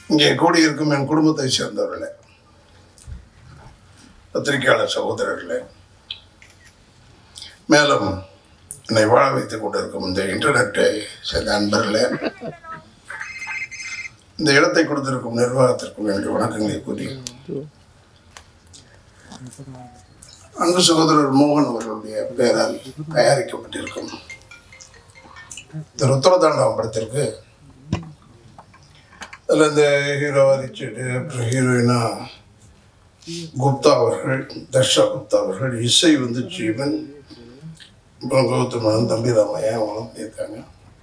இங்கே கூடியிருக்கும் என் குடும்பத்தை சேர்ந்தவர்களே பத்திரிகையாளர் சகோதரர்களே மேலும் என்னை வாழ வைத்துக் கொண்டிருக்கும் இந்த இன்டர்நெட்டை சேர்ந்த நண்பர்களே இந்த இடத்தை கொடுத்திருக்கும் நிர்வாகத்திற்கும் என்னுடைய வணக்கங்களை கூறி அன்பு சகோதரர் மோகன் அவர்களுடைய பெயரால் தயாரிக்கப்பட்டிருக்கும் இந்த ருத்ரதாண்டவம் படத்திற்கு அதில் இந்த ஹீரோவா ரிச்சர்டு அப்புறம் ஹீரோயினா குப்தா அவர்கள் தர்ஷா குப்தா அவர்கள் இசை வந்து ஜீவன் அப்புறம் கௌதமன் தம்பி ராமையா அவங்களும் பண்ணியிருக்காங்க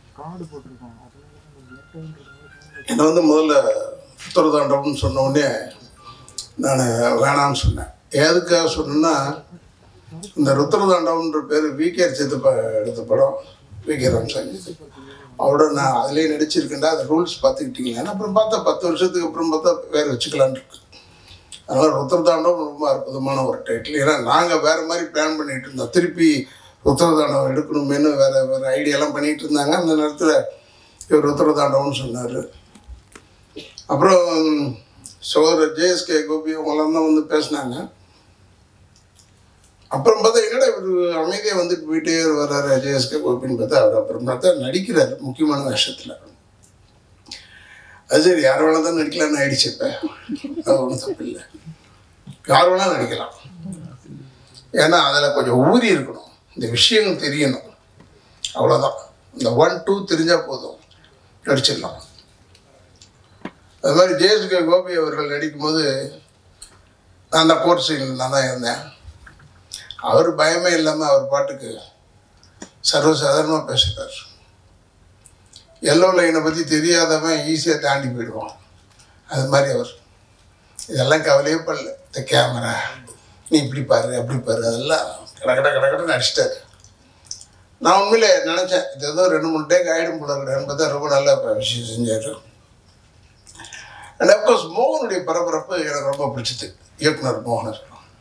என்னை வந்து முதல்ல உத்தரதாண்டவம்னு சொன்ன உடனே நான் வேணாம்னு சொன்னேன் எதுக்காக சொன்னேன்னா இந்த ருத்ரதாண்டவன்ற பேர் விகேஆர் சேத்து எடுத்த படம் விகே ராமசாமி அவரோட நான் அதுலேயே நடிச்சிருக்கேன்டா அந்த ரூல்ஸ் பார்த்துக்கிட்டீங்களா அப்புறம் பார்த்தா பத்து வருஷத்துக்கு அப்புறம் பார்த்தா வேறு வச்சுக்கலான்னு இருக்கு அதனால் ருத்ரதாண்டவம் ரொம்ப அற்புதமான ஒரு டைட்டில் ஏன்னா நாங்கள் வேறு மாதிரி பிளான் பண்ணிட்டு இருந்தோம் திருப்பி ருத்ரதாண்டவம் எடுக்கணுமேனு வேறு வேறு ஐடியாலாம் பண்ணிகிட்டு இருந்தாங்க அந்த நேரத்தில் இவர் ருத்ரதாண்டவம்னு சொன்னார் அப்புறம் சோதரர் ஜேஎஸ்கே கோபி அவங்களாம் தான் வந்து பேசினாங்க அப்புறம் பார்த்தா என்னடா இவர் அமைதியாக வந்துட்டு போயிட்டே வர்றாரு ஜேஎஸ்கே கோபின்னு பார்த்தா அவர் அப்புறம் பார்த்தா நடிக்கிறார் முக்கியமான வேஷத்தில் அது சரி யார் வேணா தான் நடிக்கலாம்னு ஆயிடுச்சு இப்போ அது ஒன்றும் தப்பு இல்லை யார் வேணா நடிக்கலாம் ஏன்னா அதில் கொஞ்சம் ஊறி இருக்கணும் இந்த விஷயங்கள் தெரியணும் அவ்வளோதான் இந்த ஒன் டூ தெரிஞ்சால் போதும் நடிச்சிடலாம் அது மாதிரி ஜேஎஸ்கே கோபி அவர்கள் நடிக்கும்போது நான் அந்த கோர்ட் சீனில் நான் தான் இருந்தேன் அவர் பயமே இல்லாமல் அவர் பாட்டுக்கு சர்வசாதாரணமாக பேசுகிறார் எல்லோ லைனை பற்றி தெரியாதவன் ஈஸியாக தாண்டி போயிடுவான் அது மாதிரி அவர் இதெல்லாம் கவலையே பண்ணல இந்த கேமரா நீ இப்படி பாரு அப்படி பாரு அதெல்லாம் கட கட கட கட நடிச்சிட்டாரு நான் உண்மையிலே நினச்சேன் இது ஏதோ ரெண்டு மூணு டேக் ஆகிடும் போல இருக்கேன்னு பார்த்தா ரொம்ப நல்ல விஷயம் செஞ்சார் அண்ட் அப்கோர்ஸ் மோகனுடைய பரபரப்பு எனக்கு ரொம்ப பிடிச்சது இயக்குனர் மோகனர்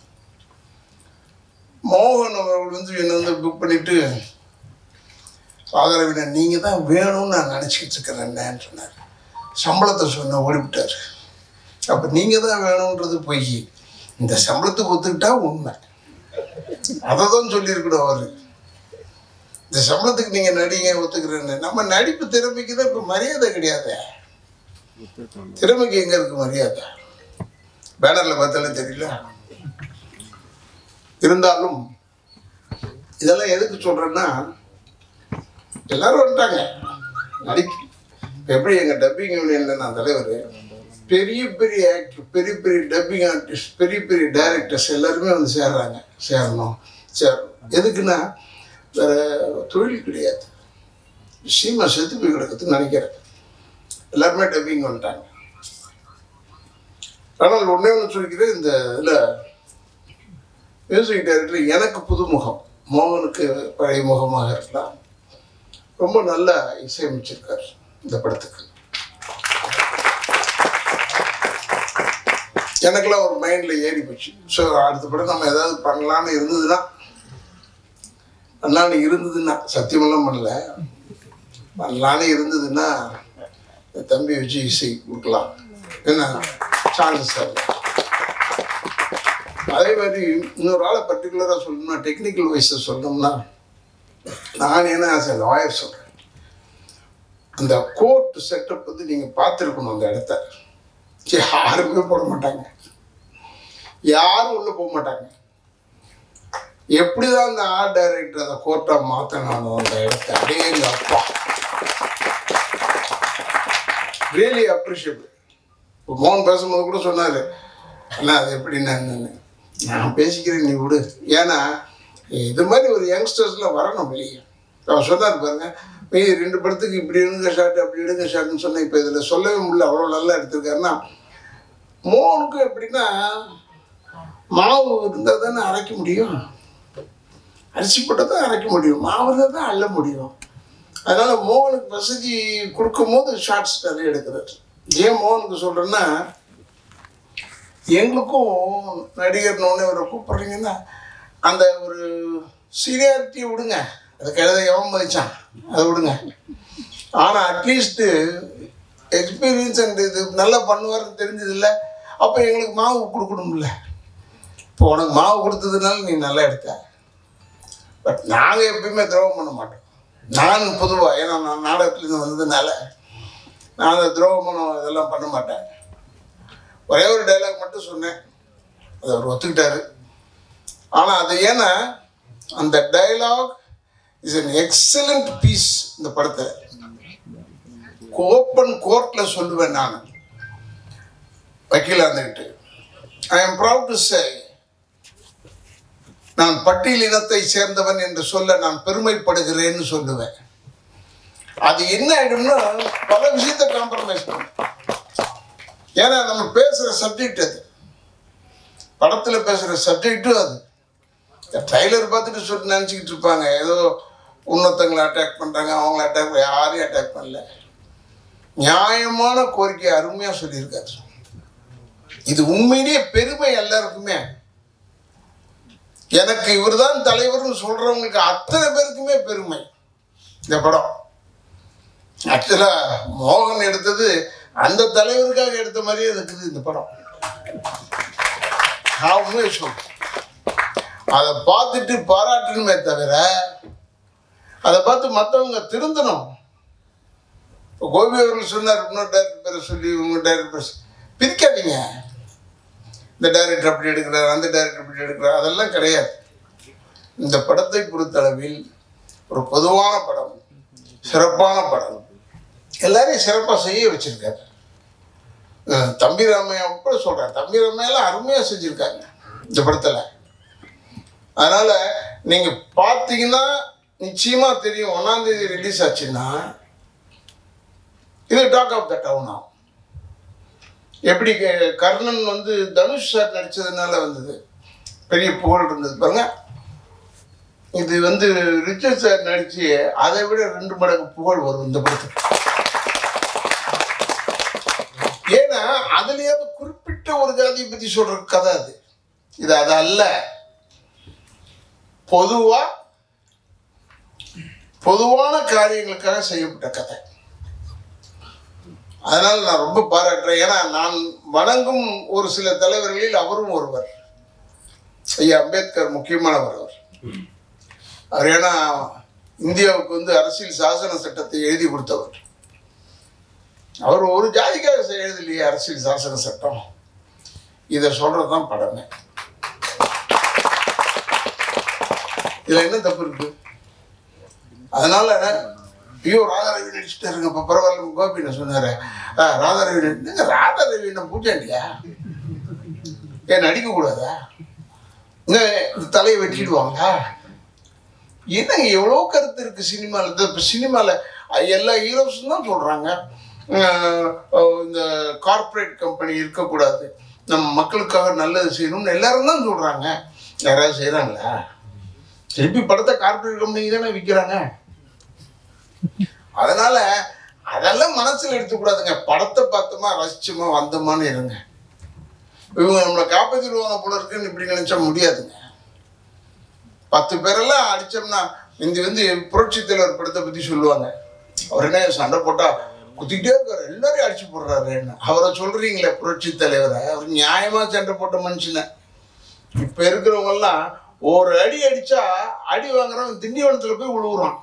மோகன் அவர்கள் வந்து என்னை வந்து புக் பண்ணிட்டு ஆதரவினர் நீங்கள் தான் வேணும்னு நான் நினச்சிக்கிட்டு இருக்கிறேன்னு சொன்னார் சம்பளத்தை சொன்ன ஓடிவிட்டார் அப்போ நீங்கள் தான் வேணுன்றது பொய் இந்த சம்பளத்துக்கு ஒத்துக்கிட்டா உண்மை அதை தான் சொல்லியிருக்கணும் அவர் இந்த சம்பளத்துக்கு நீங்கள் நடிங்க ஒத்துக்கிறேன்னு நம்ம நடிப்பு திறமைக்கு தான் இப்போ மரியாதை கிடையாது திறமைக்கு எங்கே இருக்கு மரியாதை பேனரில் பார்த்தாலே தெரியல இருந்தாலும் இதெல்லாம் எதுக்கு சொல்கிறேன்னா எல்லாரும் வந்துட்டாங்க நடிக்க இப்ப எப்படி எங்கள் டப்பிங் யூனியனில் நான் தலைவர் பெரிய பெரிய ஆக்டர் பெரிய பெரிய டப்பிங் ஆர்டிஸ்ட் பெரிய பெரிய டைரக்டர்ஸ் எல்லாருமே வந்து சேர்றாங்க சேரணும் சேரணும் எதுக்குன்னா வேற தொழில் கிடையாது சீமா செத்து போய் கிடக்குதுன்னு நினைக்கிறேன் எல்லாருமே டப்பிங் வந்துட்டாங்க ஆனால் ஒன்றே ஒன்று சொல்லிக்கிறேன் இந்த இதில் மியூசிக் டைரக்டர் எனக்கு புதுமுகம் மோகனுக்கு பழைய முகமாக இருக்கலாம் ரொம்ப நல்லா இசையமைச்சிருக்கார் இந்த படத்துக்கு எனக்கெல்லாம் ஒரு மைண்டில் ஏறி போச்சு ஸோ அடுத்த படம் நம்ம ஏதாவது பண்ணலான்னு இருந்ததுன்னா பண்ணலான்னு இருந்ததுன்னா சத்தியமெல்லாம் பண்ணல பண்ணலான்னு இருந்ததுன்னா இந்த தம்பி வச்சு இசை கொடுக்கலாம் என்ன சான்சஸ் அது அதே மாதிரி இன்னொரு ஆளை பர்டிகுலராக சொல்லணும்னா டெக்னிக்கல் வைஸை சொல்லணும்னா நான் என்ன ஆஸ் எ லாயர் சொல்கிறேன் அந்த கோர்ட் செட்டப் வந்து நீங்கள் பார்த்துருக்கணும் அந்த இடத்த யாருமே போட மாட்டாங்க யாரும் உள்ளே போக மாட்டாங்க எப்படி தான் அந்த ஆர்ட் டைரக்டர் அந்த கோர்ட்டை மாற்றினானோ அந்த இடத்த அப்படியே எங்கள் அப்பா ரியலி அப்ரிஷியபிள் இப்போ மோகன் பேசும்போது கூட சொன்னார் அண்ணா அது எப்படி நான் நான் பேசிக்கிறேன் நீ விடு ஏன்னா இது மாதிரி ஒரு யங்ஸ்டர்ஸ்லாம் வரணும் வெளியே அவர் சொன்னார் பாருங்க மீதி ரெண்டு படத்துக்கு இப்படி எடுங்க ஷாட் அப்படி எடுங்க ஷாட்னு சொன்னேன் இப்போ இதில் சொல்லவே முடியல அவ்வளோ நல்லா எடுத்திருக்காருன்னா மோகனுக்கும் எப்படின்னா மாவு இருந்தால் தானே அரைக்க முடியும் அரிசி போட்டால் தான் அரைக்க முடியும் மாவு இருந்தால் தான் அள்ள முடியும் அதனால் மோகனுக்கு வசதி கொடுக்கும்போது ஷார்ட்ஸ் நிறைய எடுக்கிறார் ஏன் மோகனுக்கு சொல்கிறேன்னா எங்களுக்கும் நடிகர் ஒன்று இவரை கூப்பிட்றீங்கன்னா அந்த ஒரு சீனியாரிட்டியை விடுங்க அது கழுத எவன் மதிச்சான் அதை விடுங்க ஆனால் அட்லீஸ்ட்டு எக்ஸ்பீரியன்ஸ் அண்ட் இது நல்லா பண்ணுவார்னு தெரிஞ்சதில்ல அப்போ எங்களுக்கு மாவு கொடுக்கணும்ல இப்போ உனக்கு மாவு கொடுத்ததுனால நீ நல்லா எடுத்த பட் நாங்கள் எப்பயுமே துரோகம் பண்ண மாட்டோம் நான் பொதுவாக ஏன்னா நான் நாடகத்துலேருந்து வந்ததுனால நான் அந்த துரோகம் இதெல்லாம் பண்ண மாட்டேன் ஒரே ஒரு டைலாக் மட்டும் சொன்னேன் அதை அவர் ஒத்துக்கிட்டாரு ஆனால் அது ஏன்னா அந்த dialogue is an excellent piece இந்த படத்தை ஓப்பன் கோர்ட்டில் சொல்லுவேன் நான் வக்கீலாக இருந்துக்கிட்டு I am proud to say நான் பட்டியல் இனத்தை சேர்ந்தவன் என்று சொல்ல நான் பெருமைப்படுகிறேன்னு சொல்லுவேன் அது என்ன ஆயிடும்னா பல விஷயத்தை காம்ப்ரமைஸ் பண்ணும் ஏன்னா நம்ம பேசுகிற சப்ஜெக்ட் அது படத்தில் பேசுகிற சப்ஜெக்டும் அது ட்ரைலர் பார்த்துட்டு சொல்லி நினச்சிக்கிட்டு இருப்பாங்க ஏதோ இன்னொருத்தங்களை அட்டாக் பண்ணுறாங்க அவங்கள அட்டாக் யாரையும் அட்டாக் பண்ணல நியாயமான கோரிக்கை அருமையாக சொல்லியிருக்காரு இது உண்மையிலேயே பெருமை எல்லாருக்குமே எனக்கு இவர்தான் தலைவர்னு சொல்றவங்களுக்கு அத்தனை பேருக்குமே பெருமை இந்த படம் ஆக்சுவலா மோகன் எடுத்தது அந்த தலைவருக்காக எடுத்த மாதிரியே இருக்குது இந்த படம் நான் உண்மையை சொல்றேன் அதை பார்த்துட்டு பாராட்டணுமே தவிர அதை பார்த்து மற்றவங்க திருந்தணும் இப்போ கோபி அவர்கள் சொன்னார் இன்னொரு டேரக்டர் பேரை சொல்லி உங்க டேரக்டர் பிரிக்காதீங்க இந்த டைரக்டர் அப்படி எடுக்கிறார் அந்த டைரக்டர் அப்படி எடுக்கிறார் அதெல்லாம் கிடையாது இந்த படத்தை பொறுத்தளவில் ஒரு பொதுவான படம் சிறப்பான படம் எல்லாரையும் சிறப்பாக செய்ய வச்சிருக்காரு அஹ் தம்பி ராமையா கூட சொல்கிறேன் தம்பி ராமையெல்லாம் அருமையாக செஞ்சுருக்காங்க இந்த படத்தில் அதனால் நீங்கள் பார்த்தீங்கன்னா நிச்சயமாக தெரியும் ஒன்றாந்தேதி ரிலீஸ் ஆச்சுன்னா இது டாக் ஆஃப் த டவுன் ஆகும் எப்படி க- கர்ணன் வந்து தனுஷ் சார் நடிச்சதுனால வந்தது பெரிய புகழ் இருந்தது பாருங்க இது வந்து ரிச்சர்ட் சார் நடிச்சு அதை விட ரெண்டு மடங்கு புகழ் வரும் இந்த படத்துக்கு ஏன்னா அதுலயாவது குறிப்பிட்ட ஒரு ஜாதியை பத்தி சொல்ற கதை அது இது அது அல்ல பொதுவா பொதுவான காரியங்களுக்காக செய்யப்பட்ட கதை அதனால் நான் ரொம்ப பாராட்டுறேன் ஏன்னா நான் வணங்கும் ஒரு சில தலைவர்களில் அவரும் ஒருவர் ஐயா அம்பேத்கர் முக்கியமானவர் அவர் அவர் ஏன்னா இந்தியாவுக்கு வந்து அரசியல் சாசன சட்டத்தை எழுதி கொடுத்தவர் அவர் ஒரு ஜாதிக்காக செ- எழுதலையே அரசியல் சாசன சட்டம் இதை சொல்றது தான் படமே இதுல என்ன தப்பு இருக்கு அதனால ஐயோ ராதாரவி நடிச்சுட்டாருங்க இப்போ பரவாயில்ல கோபி நான் சொன்னாரு ஆ ராதாரவி நடி- ராதாரவி என்ன பூஜாண்டியா ஏன் நடிக்க கூடாதா என்ன இந்த தலையை வெட்டிடுவாங்களா என்னங்க எவ்வளோ கருத்து இருக்கு சினிமாவில் இப்போ சினிமாவில் எல்லா ஹீரோஸும் தான் சொல்கிறாங்க இந்த கார்ப்பரேட் கம்பெனி இருக்கக்கூடாது நம்ம மக்களுக்காக நல்லது செய்யணும்னு எல்லாரும் தான் சொல்கிறாங்க யாராவது செய்கிறாங்களா திருப்பி படத்தை கார்ப்பரேட் கம்பெனி தானே விற்கிறாங்க அதனால அதெல்லாம் மனசுல எடுத்துக்கூடாதுங்க படத்தை பார்த்தோமா ரசிச்சோமா வந்தோமான்னு இருங்க இவங்க நம்மளை காப்பாற்றிடுவாங்க போல இருக்குன்னு இப்படி நினைச்சா முடியாதுங்க பத்து பேரெல்லாம் அடிச்சோம்னா இந்த வந்து புரட்சி தலைவர் படத்தை பத்தி சொல்லுவாங்க அவர் என்ன சண்டை போட்டா குத்திக்கிட்டே இருக்காரு எல்லாரையும் அடிச்சு போடுறாரு என்ன அவரை சொல்றீங்களே புரட்சி தலைவரை அவர் நியாயமா சண்டை போட்ட மனுஷனை இப்ப இருக்கிறவங்க எல்லாம் ஒரு அடி அடிச்சா அடி வாங்குறவன் திண்டிவனத்துல போய் விழுவுறான்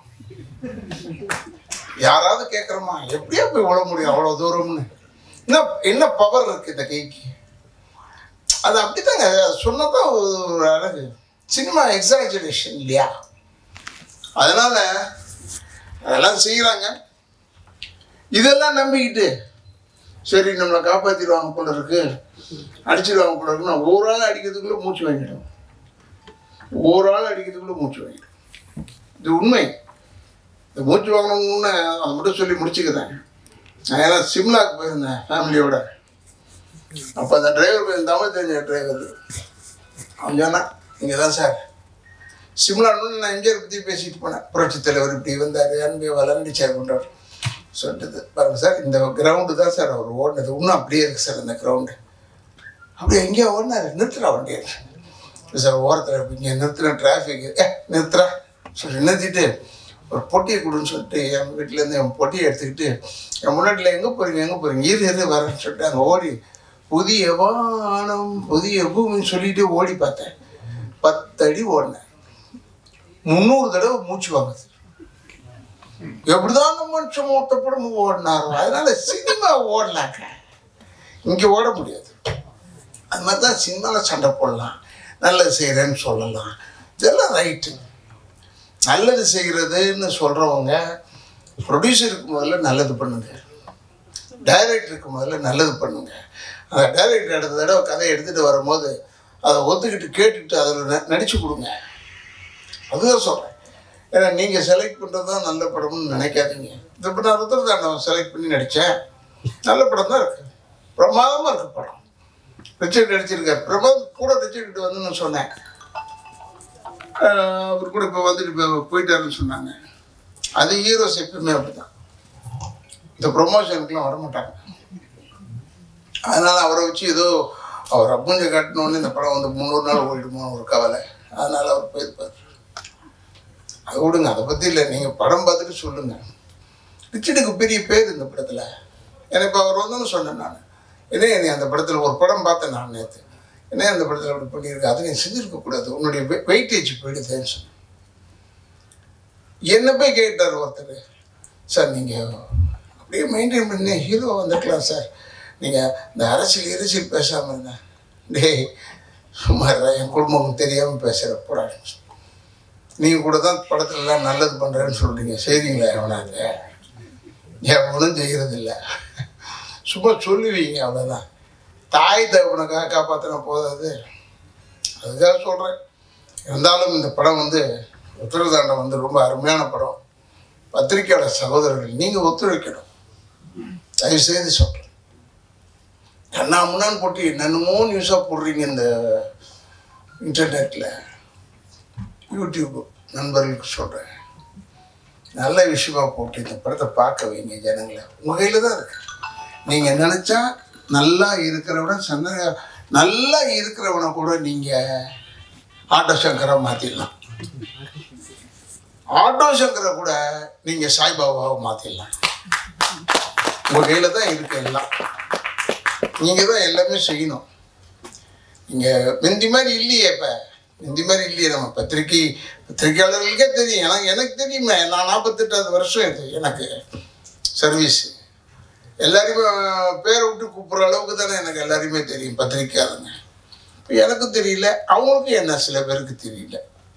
யாராவது கேட்குறோமா எப்படியா போய் விழ முடியும் அவ்வளோ தூரம்னு என்ன என்ன பவர் இருக்கு இந்த கைக்கு அது அப்படித்தாங்க சொன்னதான் ஒரு அழகு சினிமா எக்ஸாஜரேஷன் இல்லையா அதனால அதெல்லாம் செய்கிறாங்க இதெல்லாம் நம்பிக்கிட்டு சரி நம்மளை காப்பாற்றிடுவாங்க போல இருக்கு அடிச்சிடுவாங்க போல இருக்குன்னா ஒரு ஆள் அடிக்கிறதுக்குள்ள மூச்சு வாங்கிடும் ஒரு ஆள் அடிக்கிறதுக்குள்ள மூச்சு வாங்கிடும் இது உண்மை இந்த மூச்சு வாங்கணும்னு அதை மட்டும் சொல்லி முடிச்சுக்கிறேன் நான் ஏன்னா சிம்லாக்கு போயிருந்தேன் ஃபேமிலியோட அப்போ அந்த டிரைவர் கொஞ்சம் தமிழ் தெரிஞ்ச டிரைவர் அவன் சொன்னான் இங்கே தான் சார் சிம்லான்னு நான் எம்ஜிஆர் பற்றி பேசிட்டு போனேன் புரட்சி தலைவர் இப்படி வந்தார் அன்பு வளர்ந்து சேர் பண்ணுறாரு சொல்லிட்டு பாருங்க சார் இந்த கிரவுண்டு தான் சார் அவர் ஓடினது இன்னும் அப்படியே இருக்கு சார் இந்த கிரவுண்டு அப்படியே எங்கேயோ ஓடினாரு நிறுத்துறா வண்டியை சார் ஓரத்தில் இங்கே நிறுத்துன டிராஃபிக் ஏ நிறுத்துறா சொல்லி நிறுத்திட்டு ஒரு பொட்டியை கொடுன்னு சொல்லிட்டு என் வீட்டிலேருந்து என் பொட்டியை எடுத்துக்கிட்டு என் முன்னாடியில் எங்கே போகிறீங்க எங்கே போகிறீங்க இரு இரு வரேன்னு சொல்லிட்டு அங்கே ஓடி புதிய வானம் புதிய பூமின்னு சொல்லிட்டு ஓடி பார்த்தேன் பத்தடி ஓடினேன் முந்நூறு தடவை மூச்சு வாங்குது எப்படிதான் அந்த மனுஷன் மொத்த படம் ஓடினாரோ அதனால சினிமா ஓடலாங்க இங்கே ஓட முடியாது அது மாதிரி தான் சினிமாவில் சண்டை போடலாம் நல்லது செய்கிறேன்னு சொல்லலாம் இதெல்லாம் ரைட்டு நல்லது செய்கிறதுன்னு சொல்கிறவங்க ப்ரொடியூசருக்கு முதல்ல நல்லது பண்ணுங்க டைரக்டருக்கு முதல்ல நல்லது பண்ணுங்க அந்த டைரக்டர் அடுத்த தடவை கதையை எடுத்துகிட்டு வரும்போது அதை ஒத்துக்கிட்டு கேட்டுட்டு அதில் நடித்து கொடுங்க அதுதான் சொல்கிறேன் ஏன்னா நீங்கள் செலக்ட் பண்ணுறது தான் நல்ல படம்னு நினைக்காதீங்க இது இப்போ நான் ருத்ரதாண்டவன் செலக்ட் பண்ணி நடித்தேன் நல்ல படம் தான் இருக்குது பிரமாதமாக இருக்கு படம் ரிச்சர்ட் நடிச்சிருக்காரு பிரமாதம் கூட ரிச்சர்ட் வந்து நான் சொன்னேன் ஆஹ் அவர் கூட இப்போ வந்துட்டு இப்போ போயிட்டாருன்னு சொன்னாங்க அது ஹீரோஸ் எப்பவுமே அப்படிதான் இந்த ப்ரொமோஷனுக்குலாம் வர மாட்டாங்க அதனால் அவரை வச்சு ஏதோ அவர் அப்புஞ்ச காட்டினோடனே இந்த படம் வந்து முந்நூறு நாள் ஓடிடுமோ ஒரு கவலை அதனால் அவர் போயிருப்பார் அது விடுங்க அதை பற்றி இல்லை நீங்கள் படம் பார்த்துட்டு சொல்லுங்கள் ரிச்சர்டுக்கு பெரிய பேர் இந்த படத்தில் ஏன்னா இப்போ அவர் வந்தோன்னு சொன்னேன் நான் என்ன நீ அந்த படத்தில் ஒரு படம் பார்த்தேன் நான் நேற்று என்ன அந்த படத்தில் அப்படி பண்ணியிருக்க அதை நீ செஞ்சுருக்கக்கூடாது உன்னுடைய வெயிட்டேஜ் போயிடுதுன்னு சொன்னேன் என்ன போய் கேட்டார் ஒருத்தர் சார் நீங்கள் அப்படியே மெயின்டைன் பண்ணி ஹீரோ வந்துருக்கலாம் சார் நீங்கள் இந்த அரசியல் அரசியல் பேசாமல் இருந்தேன் டேய் சும்மாரா என் குடும்பம் தெரியாமல் பேசுகிற போடா நீங்கள் கூட தான் படத்துலலாம் நல்லது பண்ணுறேன்னு சொல்கிறீங்க செய்றீங்களா எவனாங்க எவனும் செய்கிறதில்ல சும்மா சொல்லுவீங்க அவ்வளோதான் தாய் தகவனுக்காக காப்பாற்றின போதாது அதுக்காக சொல்கிறேன் இருந்தாலும் இந்த படம் வந்து உத்தரதாண்டம் வந்து ரொம்ப அருமையான படம் பத்திரிக்கையாளர் சகோதரர்கள் நீங்கள் ஒத்துழைக்கணும் தயவு செய்து சொல்கிறேன் கண்ணா முன்னான்னு போட்டு என்னென்னமோ நியூஸாக போடுறீங்க இந்த இன்டர்நெட்டில் யூடியூப் நண்பர்களுக்கு சொல்கிறேன் நல்ல விஷயமா போட்டு இந்த படத்தை பார்க்க வைங்க ஜனங்களை உங்கள் கையில் தான் இருக்கு நீங்கள் நினச்சா நல்லா இருக்கிறவன சன்ன நல்லா இருக்கிறவனை கூட நீங்கள் ஆட்டோ சங்கரை மாற்றிடலாம் ஆட்டோ சங்கரை கூட நீங்கள் சாய்பாபாவை மாற்றிடலாம் உங்கள் கையில் தான் இருக்கு எல்லாம் நீங்கள் தான் எல்லாமே செய்யணும் நீங்கள் முந்தி மாதிரி இல்லையே இப்போ முந்தி மாதிரி இல்லையே நம்ம பத்திரிக்கை பத்திரிக்கையாளர்களுக்கே தெரியும் எனக்கு எனக்கு தெரியுமே நான் நாற்பத்தெட்டாவது வருஷம் இது எனக்கு சர்வீஸ் எல்லாரையுமே பேரை விட்டு கூப்பிட்ற அளவுக்கு தானே எனக்கு எல்லாரையுமே தெரியும் பத்திரிக்கையாளங்க இப்போ எனக்கும் தெரியல அவங்களுக்கும் என்ன சில பேருக்கு தெரியல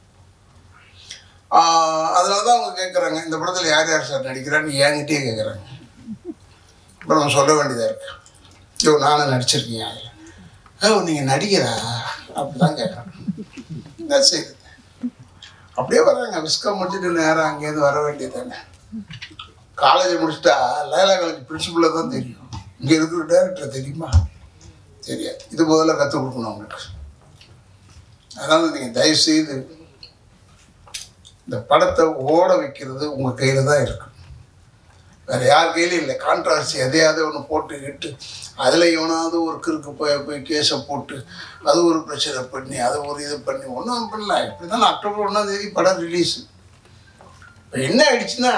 அதனால தான் அவங்க கேட்குறாங்க இந்த படத்தில் யார் யார் சார் நடிக்கிறான்னு என்கிட்டயே கேட்குறாங்க இப்போ நம்ம சொல்ல வேண்டியதாக இருக்கு ஐயோ நானும் நடிச்சிருக்கீங்க அதில் ஓ நீங்கள் நடிகரா அப்படி தான் கேட்குறாங்க என்ன செய்யுது அப்படியே வராங்க விஸ்கம் முடிச்சுட்டு நேரம் அங்கேருந்து வர வேண்டியது தானே காலேஜ் முடிச்சுட்டா லைலா காலேஜ் பிரின்சிபலை தான் தெரியும் இங்கே இருக்கிற டேரக்டர் தெரியுமா தெரியாது இது முதல்ல கற்றுக் கொடுக்கணும் அவங்களுக்கு அதனால் நீங்கள் தயவு செய்து இந்த படத்தை ஓட வைக்கிறது உங்கள் கையில் தான் இருக்கு வேறு யார் கையிலும் இல்லை கான்ட்ராவர்சி எதையாவது ஒன்று போட்டுக்கிட்டு அதில் எவனாவது ஒரு கிறுக்கு போய் போய் கேஸை போட்டு அது ஒரு பிரச்சனை பண்ணி அதை ஒரு இது பண்ணி ஒன்றும் பண்ணல இப்படி தான் அக்டோபர் ஒன்றாம் தேதி படம் ரிலீஸ் இப்போ என்ன ஆயிடுச்சுன்னா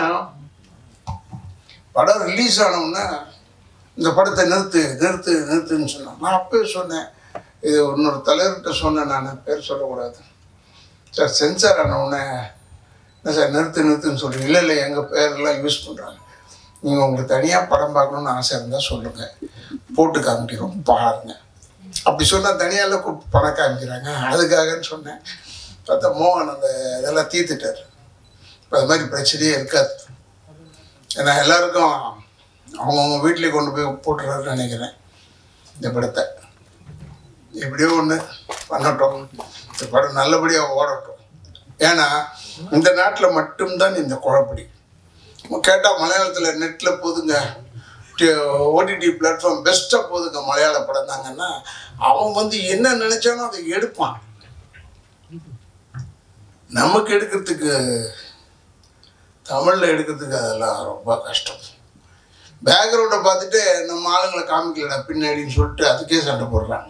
படம் ரிலீஸ் ஆனவுடனே இந்த படத்தை நிறுத்து நிறுத்து நிறுத்துன்னு சொன்னான் நான் அப்பவே சொன்னேன் இது இன்னொரு தலைவர்கிட்ட சொன்னேன் நான் பேர் சொல்லக்கூடாது சார் சென்சார் ஆனவுடனே என்ன சார் நிறுத்து நிறுத்துன்னு சொல்கிறீங்க இல்லை இல்லை எங்கள் பேரெல்லாம் யூஸ் பண்ணுறாங்க நீங்கள் உங்களுக்கு தனியாக படம் பார்க்கணுன்னு ஆசை இருந்தால் சொல்லுங்கள் போட்டு காமிக்கிறோம் பாருங்க அப்படி சொன்னால் தனியால் கூப்பிட்டு படம் காமிக்கிறாங்க அதுக்காகன்னு சொன்னேன் பார்த்தா மோகன் அந்த இதெல்லாம் தீர்த்துட்டார் இப்போ அது மாதிரி பிரச்சனையே இருக்காது ஏன்னா எல்லாருக்கும் அவங்கவுங்க வீட்டிலே கொண்டு போய் போட்டுறாருன்னு நினைக்கிறேன் இந்த படத்தை எப்படியோ ஒன்று பண்ணட்டும் இந்த படம் நல்லபடியாக ஓடட்டும் ஏன்னா இந்த நாட்டில் மட்டும்தான் இந்த குழப்படி கேட்டால் மலையாளத்தில் நெட்டில் போதுங்க ஓடிடி பிளாட்ஃபார்ம் பெஸ்ட்டாக போதுங்க மலையாள படம் தாங்கன்னா அவன் வந்து என்ன நினைச்சானோ அதை எடுப்பான் நமக்கு எடுக்கிறதுக்கு தமிழில் எடுக்கிறதுக்கு அதெல்லாம் ரொம்ப கஷ்டம் பேக்ரவுண்டை பார்த்துட்டு நம்ம ஆளுங்களை காமிக்கலடா பின்னாடின்னு சொல்லிட்டு அதுக்கே சண்டை போடுறாங்க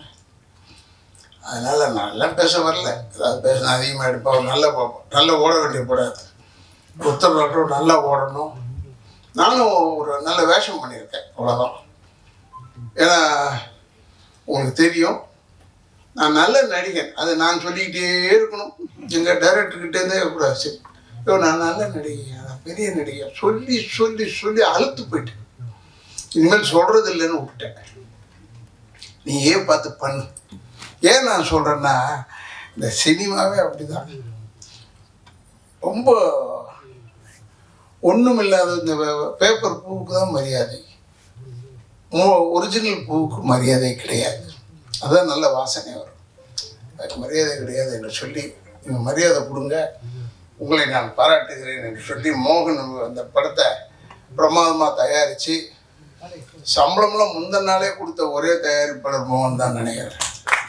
அதனால் நல்லா பேச வரல ஏதாவது பேச அதிகமாக எடுப்போம் நல்லா பார்ப்போம் நல்லா ஓட வேண்டிய படம் அது ஒருத்தர் நல்லா ஓடணும் நானும் ஒரு நல்ல வேஷம் பண்ணியிருக்கேன் அவ்வளோதான் ஏன்னா உங்களுக்கு தெரியும் நான் நல்ல நடிகன் அது நான் சொல்லிக்கிட்டே இருக்கணும் எங்கள் டைரக்டர்கிட்டேருந்தே கூட சரி ஐயோ நான் நல்ல நடிகன் நான் பெரிய நடிகன் சொல்லி சொல்லி சொல்லி அழுத்து போயிட்டேன் இனிமேல் சொல்கிறது இல்லைன்னு விட்டேன் நீ ஏன் பார்த்து பண்ணு ஏன் நான் சொல்கிறேன்னா இந்த சினிமாவே அப்படிதான் ரொம்ப ஒன்றும் இல்லாத இந்த பேப்பர் பூவுக்கு தான் மரியாதை ஒரிஜினல் பூவுக்கு மரியாதை கிடையாது அதான் நல்ல வாசனை வரும் அதுக்கு மரியாதை கிடையாது என்று சொல்லி நீங்கள் மரியாதை கொடுங்க உங்களை நான் பாராட்டுகிறேன் என்று சொல்லி மோகன் அந்த படத்தை பிரமாதமாக தயாரித்து சம்பளம்லாம் முந்தின நாளே கொடுத்த ஒரே தயாரிப்பாளர் மோகன் தான் நினைக்கிறேன்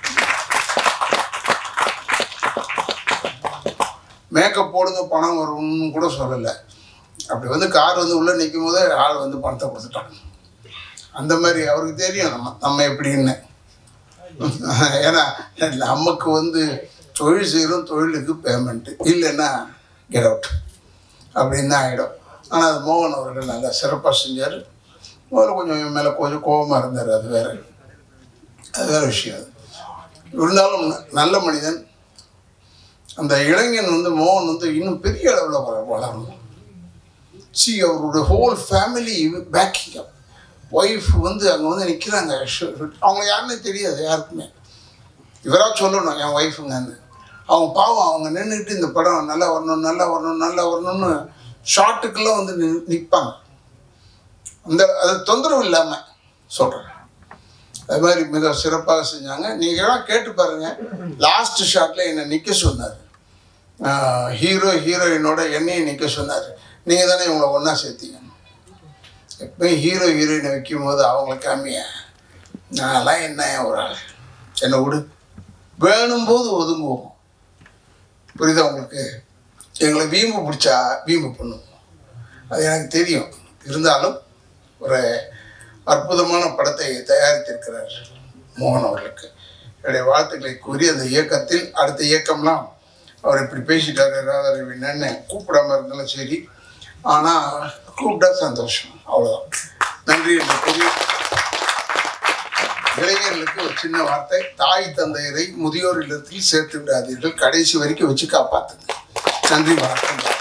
மேக்கப் போடுங்க பணம் வரும்னு கூட சொல்லலை அப்படி வந்து கார் வந்து உள்ளே நிற்கும் போதே ஆள் வந்து பணத்தை கொடுத்துட்டான் அந்த மாதிரி அவருக்கு தெரியும் நம்ம நம்ம எப்படின்னு ஏன்னா நமக்கு வந்து தொழில் செய்கிறோம் தொழிலுக்கு பேமெண்ட்டு இல்லைன்னா கெட் அவுட் அப்படின்னு தான் ஆகிடும் ஆனால் அது மோகன் அவர்கள் நல்லா சிறப்பாக செஞ்சார் முதல்ல கொஞ்சம் என் மேலே கொஞ்சம் கோபமாக இருந்தார் அது வேறு அது வேறு விஷயம் அது இருந்தாலும் நல்ல மனிதன் அந்த இளைஞன் வந்து மோகன் வந்து இன்னும் பெரிய அளவில் வள வளரணும் சி அவருடைய whole family packing up wife வந்து அங்கே வந்து நிற்கிறாங்க அவங்க யாருன்னே தெரியாது யாருக்குமே இவராக சொல்லணும் என் ஒய்ஃபுங்கன்னு அவங்க பாவம் அவங்க நின்றுக்கிட்டு இந்த படம் நல்லா வரணும் நல்லா வரணும் நல்லா வரணும்னு ஷார்ட்டுக்கெல்லாம் வந்து நி நிற்பாங்க அந்த அது தொந்தரவு இல்லாமல் சொல்கிறேன் அது மாதிரி மிக சிறப்பாக செஞ்சாங்க நீங்களாம் கேட்டு பாருங்கள் லாஸ்ட் ஷாட்டில் என்னை நிற்க சொன்னார் ஹீரோ ஹீரோயினோட என்னையும் நிற்க சொன்னார் நீங்கள் தானே இவங்களை ஒன்றா சேர்த்தீங்க எப்பயும் ஹீரோ ஹீரோயினை வைக்கும் போது அவங்கள காமிய நான்லாம் என்ன ஒரு ஆள் என்னை விடு வேணும்போது ஒதுங்குவோம் புரியுதா உங்களுக்கு எங்களை வீம்பு பிடிச்சா வீம்பு பண்ணுவோம் அது எனக்கு தெரியும் இருந்தாலும் ஒரு அற்புதமான படத்தை தயாரித்திருக்கிறார் மோகன் அவர்களுக்கு என்னுடைய வாழ்த்துக்களை கூறி அந்த இயக்கத்தில் அடுத்த இயக்கம்லாம் அவர் இப்படி பேசிட்டாரு ராதாரவின்னு கூப்பிடாம இருந்தாலும் சரி ஆனால் கூப்பிட்டா சந்தோஷம் அவ்வளோதான் நன்றி என்று கூறி இளைஞர்களுக்கு ஒரு சின்ன வார்த்தை தாய் தந்தையரை முதியோர் இல்லத்தில் சேர்த்து விடாதீர்கள் கடைசி வரைக்கும் வச்சு காப்பாத்துங்க நன்றி வணக்கம்